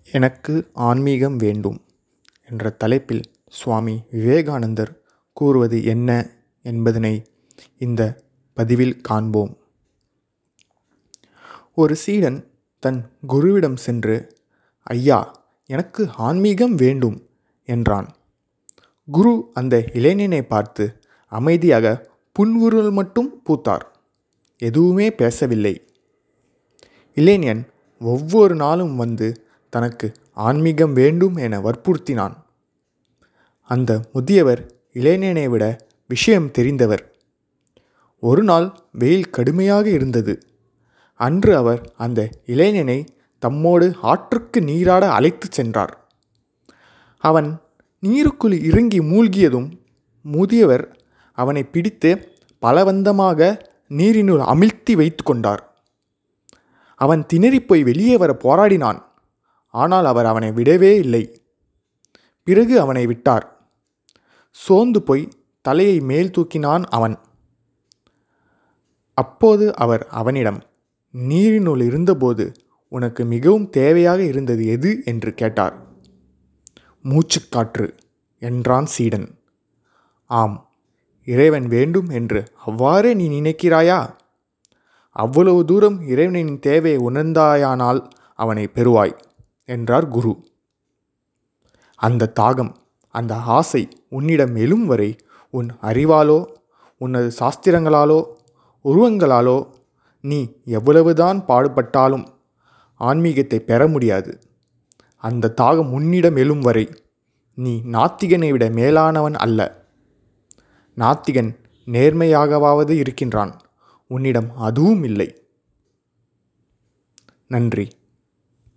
எனக்கு ஆன்மீகம் வேண்டும் என்ற தலைப்பில் சுவாமி விவேகானந்தர் கூறுவது என்ன என்பதனை இந்த பதிவில் காண்போம் ஒரு சீடன் தன் குருவிடம் சென்று ஐயா எனக்கு ஆன்மீகம் வேண்டும் என்றான் குரு அந்த இளைஞனை பார்த்து அமைதியாக புன்முறுவல் மட்டும் பூத்தார் எதுவுமே பேசவில்லை இளைஞன் ஒவ்வொரு நாளும் வந்து தனக்கு ஆன்மீகம் வேண்டும் என வற்புறுத்தினான் அந்த முதியவர் இளைஞனை விட விஷயம் தெரிந்தவர் ஒரு நாள் வெயில் கடுமையாக இருந்தது அன்று அவர் அந்த இளைஞனை தம்மோடு ஆற்றுக்கு நீராட அழைத்துச் சென்றார் அவன் நீருக்குள் இறங்கி மூழ்கியதும் முதியவர் அவனை பிடித்து பலவந்தமாக நீரினுள் அமிழ்த்தி வைத்து கொண்டார் அவன் திணறிப்போய் வெளியே வர போராடினான் ஆனால் அவர் அவனை விடவே இல்லை பிறகு அவனை விட்டார் சோர்ந்து போய் தலையை மேல் தூக்கினான் அவன் அப்போது அவர் அவனிடம் நீரினுள் இருந்தபோது உனக்கு மிகவும் தேவையாக இருந்தது எது என்று கேட்டார் மூச்சுக்காற்று என்றான் சீடன் ஆம் இறைவன் வேண்டும் என்று அவ்வாறே நீ நினைக்கிறாயா அவ்வளவு தூரம் இறைவனின் தேவையை உணர்ந்தாயானால் அவனை பெறுவாய் என்றார் குரு அந்த தாகம் அந்த ஆசை உன்னிடம் எழும் வரை உன் அறிவாலோ உனது சாஸ்திரங்களாலோ உருவங்களாலோ நீ எவ்வளவுதான் பாடுபட்டாலும் ஆன்மீகத்தை பெற முடியாது அந்த தாகம் உன்னிடம் எழும் வரை நீ நாத்திகனை விட மேலானவன் அல்ல நாத்திகன் நேர்மையாகவாவது இருக்கின்றான் உன்னிடம் அதுவும் இல்லை நன்றி